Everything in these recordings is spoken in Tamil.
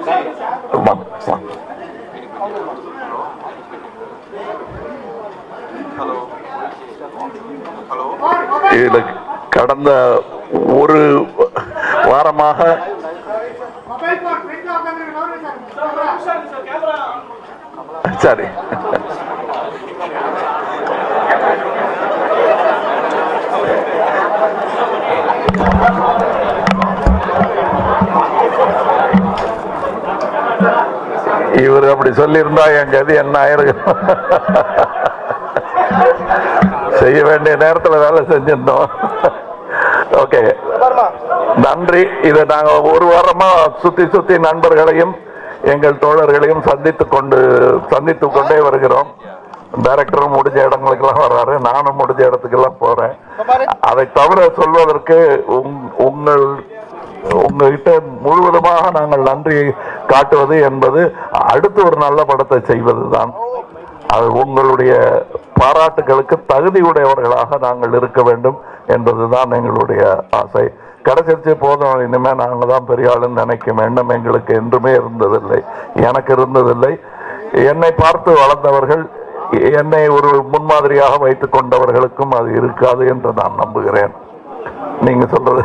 வா, வா. இது கடந்த ஒரு வாரமாக சரி இவர் அப்படி சொல்லியிருந்தா என் கதி என்ன ஆயிருக்கும் செய்ய வேண்டிய நேரத்துல வேலை செஞ்சிருந்தோம் ஓகே நன்றி இதை நாங்க ஒரு வாரமா சுத்தி சுத்தி நண்பர்களையும் எங்கள் தோழர்களையும் சந்தித்து கொண்டு சந்தித்து கொண்டே வருகிறோம் டைரக்டரும் முடிஞ்ச இடங்களுக்கெல்லாம் வர்றாரு நானும் முடிஞ்ச இடத்துக்கெல்லாம் போறேன் அதை தவிர சொல்வதற்கு உங்- உங்கள் உங்ககிட்ட முழுவதுமாக நாங்கள் நன்றி காட்டுவது என்பது அடுத்து ஒரு நல்ல படத்தை செய்வதுதான் அது உங்களுடைய பாராட்டுகளுக்கு தகுதியுடையவர்களாக நாங்கள் இருக்க வேண்டும் என்பதுதான் எங்களுடைய ஆசை கிடைச்சிருச்சு போதும் இனிமே நாங்க தான் பெரிய ஆளுன்னு நினைக்கும் எண்ணம் எங்களுக்கு என்றுமே இருந்ததில்லை எனக்கு இருந்ததில்லை என்னை பார்த்து வளர்ந்தவர்கள் என்னை ஒரு முன்மாதிரியாக வைத்துக் கொண்டவர்களுக்கும் அது இருக்காது என்று நான் நம்புகிறேன் நீங்க சொல்றது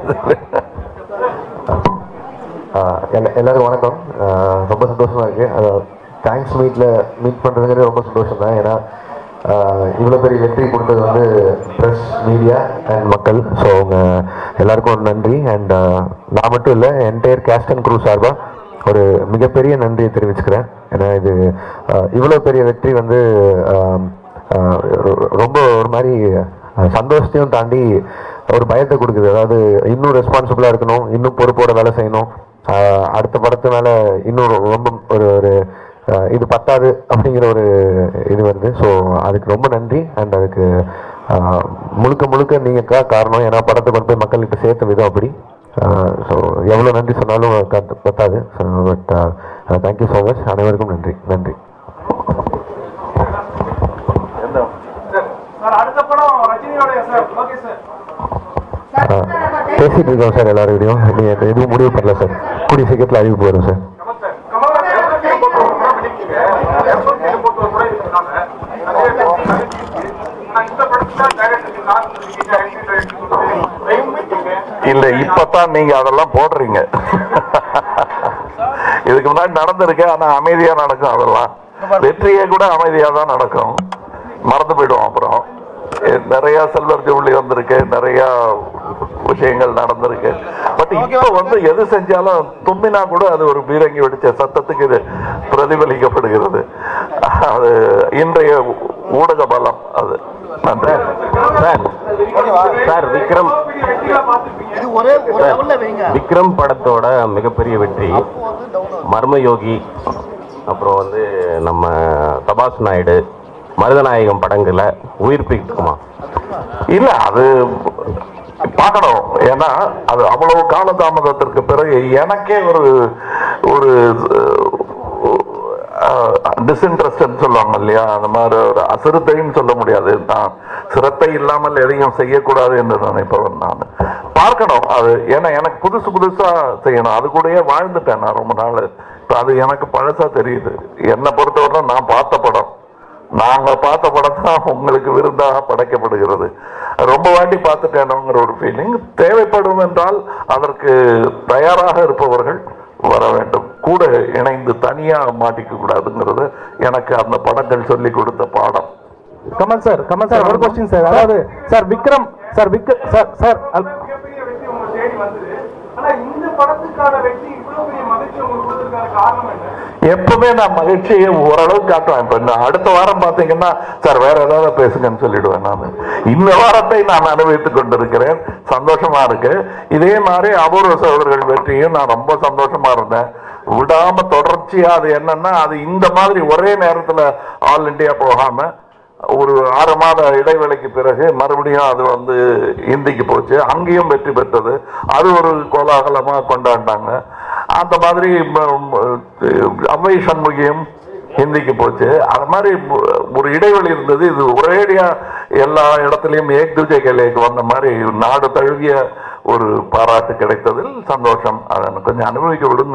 ஆஹ் எல்லா- எல்லாருக்கும் வணக்கம் ஆஹ் ரொம்ப சந்தோஷமா இருக்கு தேங்க்ஸ் மீட்ல மீட் பண்றதுங்கிறது ரொம்ப சந்தோஷம் தான் ஏன்னா ஆஹ் இவ்வளவு பெரிய வெற்றி கொடுத்தது வந்து ப்ரெஸ் மீடியா அண்ட் மக்கள் ஸோ அவங்க எல்லாருக்கும் நன்றி அண்ட் நான் மட்டும் இல்லை என்டையர் கேஸ்ட் அண்ட் க்ரூ சார்பாக ஒரு மிகப்பெரிய நன்றியை தெரிவிச்சுக்கிறேன் ஏன்னா இது ஆஹ் இவ்வளவு பெரிய வெற்றி வந்து ஆஹ் ஆஹ் ரொ- ரொம்ப ஒரு மாதிரி ஆஹ் சந்தோஷத்தையும் தாண்டி ஒரு பயத்தை கொடுக்குது அதாவது இன்னும் ரெஸ்பான்சிபிளாக இருக்கணும் இன்னும் பொறுப்போட வேலை செய்யணும் ஆஹ் அடுத்த படத்து மேல இன்னும் ரொ- ரொம்ப ஒரு ஒரு ஆஹ் இது பத்தாது அப்படிங்கிற ஒரு இது வருது ஸோ அதுக்கு ரொம்ப நன்றி அண்ட் அதுக்கு ஆஹ் முழுக்க முழுக்க நீங்கள் கா காரணம் ஏன்னா படத்தை கொண்டு போய் மக்கள்கிட்ட சேர்த்த விதம் அப்படி ஸோ எவ்வளோ நன்றி சொன்னாலும் கத்- பத்தாது பட் தேங்க்யூ ஸோ மச் அனைவருக்கும் நன்றி நன்றி சார் அடுத்த படம் ரஜினியோடைய சார் ஓகே சார் ஆஹ் பேசிட்டு இருக்கோம் சார் எல்லாரோடையும் நீங்கள் எதுவும் முடிவு பண்ணல சார் கூடிய சீக்கிரத்தில் அறிவிப்பு வரும் sir Kamal sir Kamal sir போட்டு ஒரு படம் பண்ணிருக்கீங்க எஃப்எம்சியில் போட்டு ஒரு படம் எடுத்துருக்காங்க நான் இந்த படத்துல டைரக்டருக்கு நான் இல்ல இப்பதான் நீங்க அதெல்லாம் போடுறீங்க இதுக்கு முன்னாடி நடந்திருக்கு ஆனா அமைதியா நடக்கும் அதெல்லாம் வெற்றியே கூட அமைதியா தான் நடக்கும் மறந்து போயிடுவோம் அப்புறம் எ- நிறைய செல்வர் ஜூப்ளி வந்திருக்கு நிறைய விஷயங்கள் நடந்திருக்கு பட் இப்போ வந்து எது செஞ்சாலும் தும்மினா கூட அது ஒரு பீரங்கி வெடிச்ச சத்தத்துக்கு இது பிரதிபலிக்கப்படுகிறது அது இன்றைய ஊடக பலம் அது நன்றி சார் சார் விக்ரம் விக்ரம் படத்தோட மிகப்பெரிய வெற்றி மர்மயோகி அப்புறம் வந்து நம்ம தபாஸ் நாயுடு மருதநாயகம் படங்களை உயிர்ப்பிக்குமா இல்ல அது பார்க்கணும் ஏன்னா அது அவ்வளவு காலதாமதத்திற்கு பிறகு எனக்கே ஒரு ஒரு டிஸ்இன்ட்ரெஸ்ட் சொல்லுவாங்க இல்லையா அந்த மாதிரி ஒரு அசிரத்தைன்னு சொல்ல முடியாது நான் சிரத்தை இல்லாமல் எதையும் செய்யக்கூடாது என்று நினைப்பவன் நான் பார்க்கணும் அது ஏன்னா எனக்கு புதுசு புதுசா செய்யணும் அது கூடயே வாழ்ந்துட்டேன் நான் ரொம்ப நாள் இப்ப அது எனக்கு பழசா தெரியுது என்னை பொறுத்தவரை நான் பார்த்த படம் நாங்க பார்த்த படம் தான் உங்களுக்கு விருந்தாக படைக்கப்படுகிறது ரொம்ப வாட்டி பார்த்துட்டேனோங்கிற ஒரு ஃபீலிங் தேவைப்படும் என்றால் அதற்கு தயாராக இருப்பவர்கள் வர வேண்டும் கூட இணைந்து தனியா மாட்டிக்க கூடாதுங்கிறது எனக்கு அந்த படங்கள் சொல்லி கொடுத்த பாடம் கமல் சார் கமல் சார் ஒரு கொஸ்டின் சார் அதாவது சார் விக்ரம் சார் விக் சார் சார் அல்- மிகப்பெரிய வெற்றி உங்களுக்கு தேடி வந்தது ஆனா இந்த படத்துக்கான வெற்றி இவ்வளவு பெரிய மகிழ்ச்சி உங்களுக்கு கொடுத்ததுக்கான காரணம் என்ன எப்பவுமே நான் மகிழ்ச்சியை ஓரளவு காட்டுவேன் இப்ப நான் அடுத்த வாரம் பாத்தீங்கன்னா சார் வேற ஏதாவது பேசுங்கன்னு சொல்லிடுவேன் நான் இந்த வாரத்தை நான் அனுபவித்துக் கொண்டிருக்கிறேன் சந்தோஷமா இருக்கு இதே மாதிரி அபூர்வ சகோதரர்கள் வெற்றியும் நான் ரொம்ப சந்தோஷமா இருந்தேன் விடாம தொடர்ச்சியா அது என்னன்னா அது இந்த மாதிரி ஒரே நேரத்துல ஆல் இந்தியா போகாம ஒரு ஆறு மாத இடைவேளைக்கு பிறகு மறுபடியும் அது வந்து இந்திக்கு போச்சு அங்கேயும் வெற்றி பெற்றது அது ஒரு கோலாகலமா கொண்டாடினாங்க அந்த மாதிரி ம- ம- அவ்வை சண்முகியும் ஹிந்திக்கு போச்சு அது மாதிரி மு- ஒரு இடைவெளி இருந்தது இது ஒரேடியா எல்லா இடத்துலயும் ஏக் துஜே கேலேக்கு வந்த மாதிரி நாடு தழுவிய ஒரு பாராட்டு கிடைத்ததில் சந்தோஷம் அதை கொஞ்சம் அனுபவிக்க விடுங்களேன்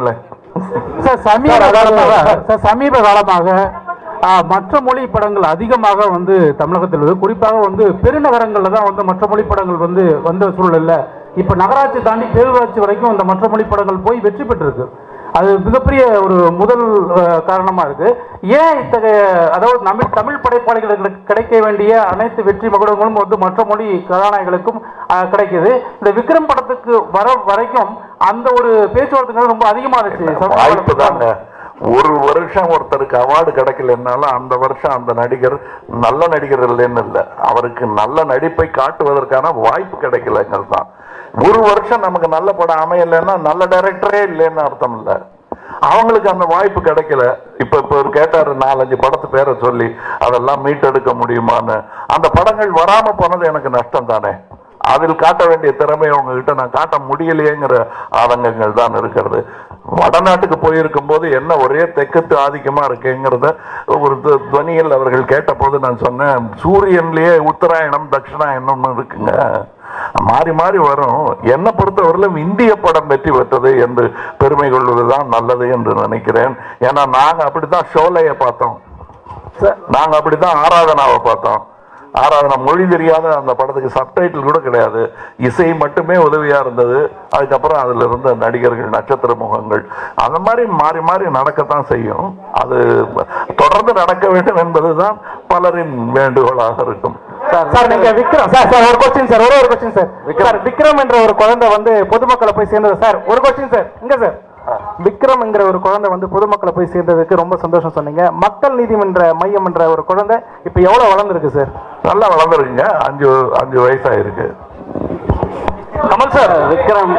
சார் சமீப காலமாக சார் சமீப காலமாக ஆ, மற்ற மொழி படங்கள் அதிகமாக வந்து தமிழகத்தில் உள்ளது குறிப்பாக வந்து பெருநகரங்களில் தான் வந்து மற்ற மொழி படங்கள் வந்து வந்த சூழல்ல இப்போ நகராட்சி தாண்டி பேரூராட்சி வரைக்கும் இந்த மற்ற மொழி படங்கள் போய் வெற்றி பெற்றிருக்கு அது மிகப்பெரிய ஒரு முதல் அஹ், காரணமா இருக்கு ஏன் இத்தகைய அதாவது தமிழ் தமிழ் படைப்பாளிகளுக்கு கிடைக்க வேண்டிய அனைத்து வெற்றி மகுடங்களும் வந்து மற்ற மொழி கதாநாயகளுக்கும் அஹ், கிடைக்குது இந்த விக்ரம் படத்துக்கு வர வரைக்கும் அந்த ஒரு பேச்சுவார்த்தைகள் ரொம்ப அதிகமா இருந்துச்சு வாய்ப்பு தாங்க ஒரு வருஷம் ஒருத்தருக்கு அவார்டு கிடைக்கலன்னாலும் அந்த வருஷம் அந்த நடிகர் நல்ல நடிகர் இல்லைன்னு இல்லை அவருக்கு நல்ல நடிப்பை காட்டுவதற்கான வாய்ப்பு கிடைக்கலங்கிறது தான் ஒரு வருஷம் நமக்கு நல்ல படம் அமையலைன்னா நல்ல டைரக்டரே இல்லைன்னு அர்த்தம் இல்லை அவங்களுக்கு அந்த வாய்ப்பு கிடைக்கல இப்ப இப்ப ஒரு கேட்டாரு நாலஞ்சு படத்து பேரை சொல்லி அதெல்லாம் மீட்டெடுக்க முடியுமான்னு அந்த படங்கள் வராம போனது எனக்கு நஷ்டம் தானே அதில் காட்ட வேண்டிய திறமையை உங்ககிட்ட நான் காட்ட முடியலையேங்கிற ஆதங்கங்கள் தான் இருக்கிறது வடநாட்டுக்கு போயிருக்கும் போது என்ன ஒரே தெக்கத்து ஆதிக்கமா இருக்குங்கிறத ஒரு து- துவனியில் அவர்கள் கேட்டபோது நான் சொன்னேன் சூரியன்லயே உத்தராயணம் தட்சிணாயணம்னு இருக்குங்க மாறி மாறி வரும் என்னை பொறுத்தவரையிலும் இந்திய படம் வெற்றி பெற்றது என்று பெருமை கொள்வதுதான் நல்லது என்று நினைக்கிறேன் ஏன்னா நாங்க அப்படித்தான் ஷோலையை பார்த்தோம் நாங்க அப்படித்தான் ஆராதனாவை பார்த்தோம் ஆராதனா மொழி தெரியாத அந்த படத்துக்கு சப்டைட்டில் கூட கிடையாது இசை மட்டுமே உதவியா இருந்தது அதுக்கப்புறம் அதுல இருந்த நடிகர்கள் நட்சத்திர முகங்கள் அந்த மாதிரி மாறி மாறி நடக்கத்தான் செய்யும் அது தொடர்ந்து நடக்க வேண்டும் என்பதுதான் பலரின் வேண்டுகோளாக இருக்கும் சார் சார் நீங்க விக்ரம் சார் சார் ஒரு கொஸ்டின் சார் ஒரே ஒரு கொஸ்டின் சார் சார் விக்ரம் என்ற ஒரு குழந்தை வந்து பொதுமக்களை போய் சேர்ந்தது சார் ஒரு கொஸ்டின் சார் இங்க சார் விக்ரம் என்கிற ஒரு குழந்தை வந்து பொதுமக்களை போய் சேர்ந்ததுக்கு ரொம்ப சந்தோஷம் சொன்னீங்க மக்கள் நீதிமன்ற மையம் என்ற ஒரு குழந்தை இப்போ எவ்வளவு வளர்ந்துருக்கு சார் நல்லா வளர்ந்துருக்குங்க அஞ்சு அஞ்சு வயசாயிருக்கு கமல் சார் விக்ரம்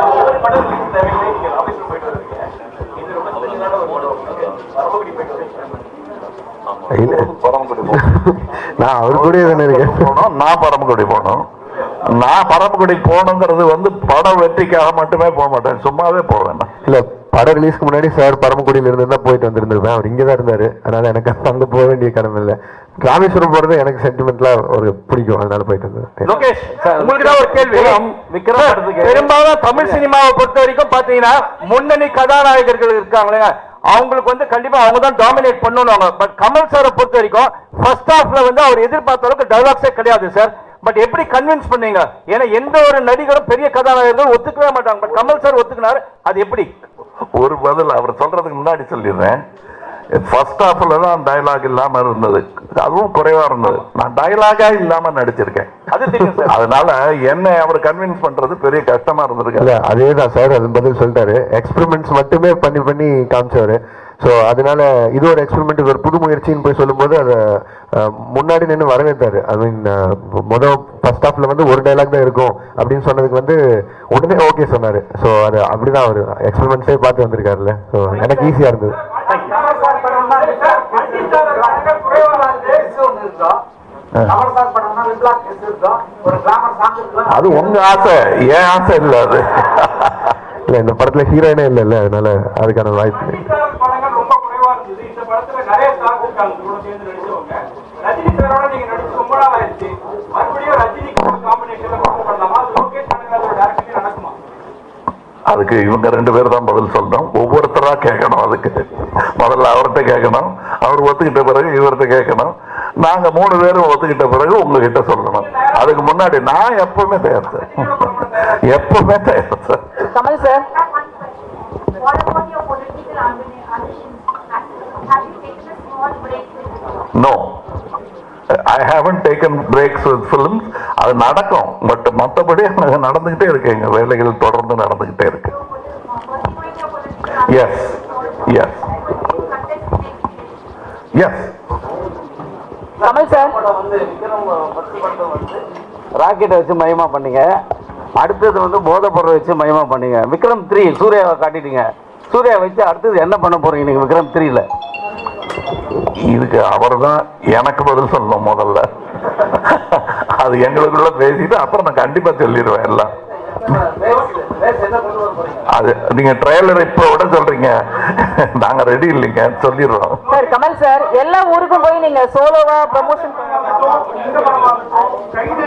இல்ல. நான் அவர் கூட தானே இருக்கேன் போனோம் நான் பரமக்குடி போனோம் நான் பரமக்குடி போகணுங்கிறது வந்து பட வெற்றிக்காக மட்டுமே போக மாட்டேன் சும்மாவே போவேன் நான். இல்ல படம் ரிலீஸ்க்கு முன்னாடி சார் பரமக்குடியில இருந்து தான் போயிட்டு வந்திருந்திருப்பேன் அவர் இங்கே தான் இருந்தாரு அதனால எனக்கு அங்க போக வேண்டிய கடமை இல்லை ராமேஸ்வரம் போறது எனக்கு சென்டிமெண்ட்லா ஒரு பிடிக்கும் அதனால போயிட்டு வந்தேன் லோகேஷ் உங்களுக்கு தான் ஒரு கேள்வி விக்ரம் பெரும்பாலும் தமிழ் சினிமாவை பொறுத்த வரைக்கும் பாத்தீங்கன்னா முன்னணி கதாநாயகர்கள் இருக்காங்களே அவங்களுக்கு வந்து கண்டிப்பா அவங்க தான் டாமினேட் பண்ணுவாங்க பட் கமல் சாரை பொறுத்த வரைக்கும் ஃபர்ஸ்ட் ஹாஃப்ல வந்து அவர் எதிர்பார்த்த அளவுக்கு டைலாக்ஸே கிடையாது சார் பட் எப்படி கன்வின்ஸ் பண்ணீங்க ஏன்னா எந்த ஒரு நடிகரும் பெரிய கதாநாயகர்கள் ஒத்துக்கவே மாட்டாங்க பட் கமல் சார் ஒத்துக்கினார் அது எப்படி ஒரு பதில் அவர் சொல்றதுக்கு முன்னாடி சொல்லிடுறேன் ஃபர்ஸ்ட் ஹாஃப்ல தான் டயலாக் இல்லாம இருந்தது அதுவும் குறைவா இருந்தது நான் டயலாகா இல்லாம நடிச்சிருக்கேன் அது தெரியும் சார் அதனால என்னை அவர் கன்வின்ஸ் பண்றது பெரிய கஷ்டமா இருந்திருக்கு இல்ல அதே தான் சார் அது பதில் சொல்லிட்டாரு எக்ஸ்பெரிமெண்ட்ஸ் மட்டுமே பண்ணி பண்ணி காமிச்சவரு ஸோ அதனால இது ஒரு எக்ஸ்பெரிமெண்ட் ஒரு புது முயற்சின்னு போய் சொல்லும்போது அதை அஹ், முன்னாடி நின்று வரவேற்றாரு ஐ மீன் மொதல் ஃபர்ஸ்ட் ஹாஃப்ல வந்து ஒரு டைலாக் தான் இருக்கும் அப்படின்னு சொன்னதுக்கு வந்து உடனே ஓகே சொன்னாரு ஸோ அது அப்படிதான் அவர் எக்ஸ்பெரிமெண்ட்ஸே பார்த்து வந்திருக்காருல்ல ஸோ எனக்கு ஈஸியா இருந்தது அது உங்க ஆசை என் ஆசை இல்ல அது இல்ல இந்த படத்துல ஹீரோயினே இல்ல இல்ல அதனால அதுக்கான வாய்ப்பு இல்லை. ரஜினி சார் படங்கள் ரொம்ப குறைவா இருந்தது இந்த படத்துல நிறைய ஸ்டார்ஸ் இருக்காங்க கூட சேர்ந்து நடிச்சவங்க ரஜினி சாரோட நீங்க நடிச்சு ரொம்ப நாள் ஆயிடுச்சு மறுபடியும் ரஜினிக்கு ஒரு காம்பினேஷன்ல படம் பண்ணலாமா அது லோகேஷ் கனகராஜோட டேரக்டர் நடக்குமா அதுக்கு இவங்க ரெண்டு பேர் தான் பதில் சொல்லணும் ஒவ்வொருத்தரா கேட்கணும் அதுக்கு முதல்ல அவர்கிட்ட கேட்கணும் அவர் ஒத்துக்கிட்ட பிறகு இவர்கிட்ட கேட்கணும் நாங்க மூணு பேரும் ஒத்துக்கிட்ட பிறகு உங்ககிட்ட சொல்லணும் அதுக்கு முன்னாடி நான் எப்பவுமே தயார் சார் எப்பவுமே தயார் sir Kamal sir What about your political ambi- ambitions? Have you taken a small break with it? No I haven't taken breaks with films அது நடக்கும் பட் மற்றபடி அங்கே நடந்துக்கிட்டே இருக்கு எங்கள் வேலைகள் தொடர்ந்து நடந்துக்கிட்டே இருக்கு Pursuing your political yes yes contest next election. Yes Kamal sir ராக்கெட்டை வச்சு மயமா பண்ணீங்க அடுத்தது வந்து போதை பொருள் வச்சு மயமா பண்ணீங்க விக்ரம் த்ரீ சூர்யாவை காட்டிட்டீங்க சூர்யா வச்சு அடுத்தது என்ன பண்ண போறீங்க நீங்க விக்ரம் த்ரீல இதுக்கு அவர் தான் எனக்கு பதில் சொல்லணும் முதல்ல அது எங்களுக்குள்ள பேசிட்டு அப்புறம் நான் கண்டிப்பா சொல்லிடுவேன் எல்லாம் அது நீங்க ட்ரைலர் இப்போ விட சொல்றீங்க நாங்க ரெடி இல்லைங்க சொல்லிடுறோம் சார் கமல் சார் எல்லா ஊருக்கும் போய் நீங்க சோலோவா ப்ரமோஷன் இந்த படமா கைது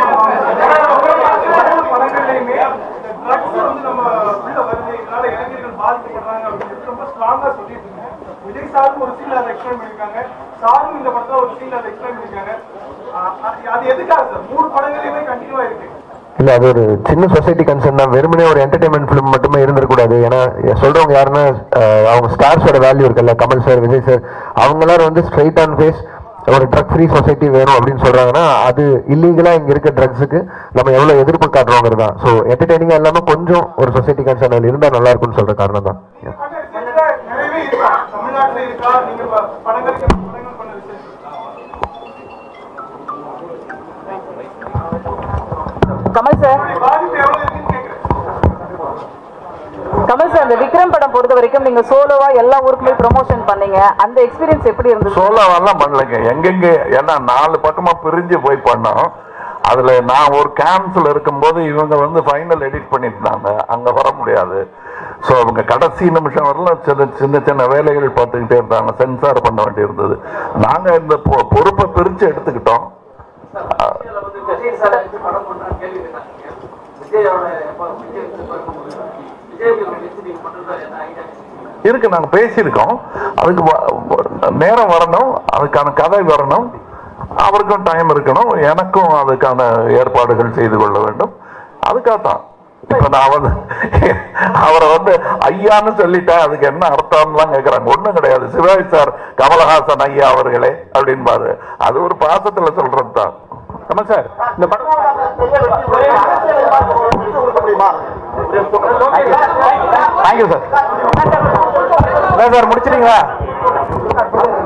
படங்கள்லயுமே ட்ரக்ஸ் வந்து நம்ம உள்ள வருது இதனால இளைஞர்கள் பாதிக்கப்படுறாங்க அப்படின்னு ரொம்ப ஸ்ட்ராங்கா சொல்லிட்டு இருக்கேன் விஜய் சாரும் ஒரு சீன்ல அதை எக்ஸ்பிளைன் பண்ணிருக்காங்க சாரும் இந்த படத்துல ஒரு சீன்ல அதை எக்ஸ்பிளைன் பண்ணிருக்காங்க ஆஹ் அது- அது எதுக்காக சார் மூணு படங்களையுமே கண்டினியூவா இருக்கு இல்ல அது ஒரு சின்ன சொசைட்டி கன்சர்ன் தான் வெறுமனே ஒரு என்டர்டைன்மெண்ட் ஃபிலிம் மட்டுமே இருந்திருக்கூடாது ஏன்னா சொல்றவங்க யாருன்னா அஹ், அவங்க ஸ்டார்ஸோட வேல்யூ இருக்குல்ல கமல் சார் விஜய் சார் அவங்க எல்லாரும் வந்து ஸ்ட்ரைட் ஆன் ஃபேஸ் ஒரு ட்ரக் ஃப்ரீ சொசைட்டி வேணும் அப்படின்னு சொல்றாங்கன்னா அது இல்லீகலா இங்க இருக்க ட்ரக்ஸுக்கு நம்ம எவ்வளவு எதிர்ப்பு காட்டுறோங்கிறது தான் ஸோ என்டர்டைனிங்கா இல்லாம கொஞ்சம் ஒரு சொசைட்டி கன்சர்ன் அதில் இருந்தா நல்லா இருக்கும்னு சொல்ற காரணம் தான் Yeah. ஆனா இதுல நிறையவே இருக்கா தமிழ்நாட்டுல இருக்கா நீங்க ப- படங்களுக்கு படங்கள் பண்ண ரிசர்ச் கமல் சார் பாதிப்பு எவ்வளவு இருக்குன்னு கேக்குறேன் கமல் சார் இந்த விக்ரம் படம் பொறுத்த வரைக்கும் நீங்க சோலோவா எல்லா ஊருக்குமே ப்ரொமோஷன் பண்ணீங்க அந்த எக்ஸ்பீரியன்ஸ் எப்படி இருந்தது சோலோவெல்லாம் பண்ணலைங்க எங்கெங்க ஏன்னா நாலு பக்கமா பிரிஞ்சு போய் பண்ணோம் அதுல நான் ஒரு கேம்ப்ல இருக்கும்போது இவங்க வந்து ஃபைனல் எடிட் பண்ணியிருந்தாங்க அங்க வர முடியாது ஸோ அவங்க கடைசி நிமிஷம் வரலாம் சின்ன சின்ன சின்ன வேலைகள் பார்த்துக்கிட்டே இருந்தாங்க சென்சார் பண்ண வேண்டியிருந்தது நாங்க இந்த பொ- பொறுப்பை பிரிச்சு எடுத்துக்கிட்டோம் விஜய் சார் படம் பண்றான்னு கேள்விப்பட்டேன் விஜயோட விஜய் விஜய் வச்சு நீங்க பண்றதா என்ன ஐடியா இருக்கு நாங்க பேசியிருக்கோம் அதுக்கு வ- வ- நேரம் வரணும் அதுக்கான கதை வரணும் அவருக்கும் டைம் இருக்கணும் எனக்கும் அதுக்கான ஏற்பாடுகள் செய்து கொள்ள வேண்டும் அதுக்காகத்தான் இப்ப நான் வந்து அவரை வந்து ஐயான்னு சொல்லிட்டேன் அதுக்கு என்ன அர்த்தம்லாம் கேட்கறாங்க ஒண்ணும் கிடையாது சிவாஜி சார் கமலஹாசன் ஐயா அவர்களே அப்படின்பாரு அது ஒரு பாசத்துல சொல்றது தான் கமல் சார் இந்த படம் தேங்க்யூ சார் சார் முடிச்சிட்டீங்களா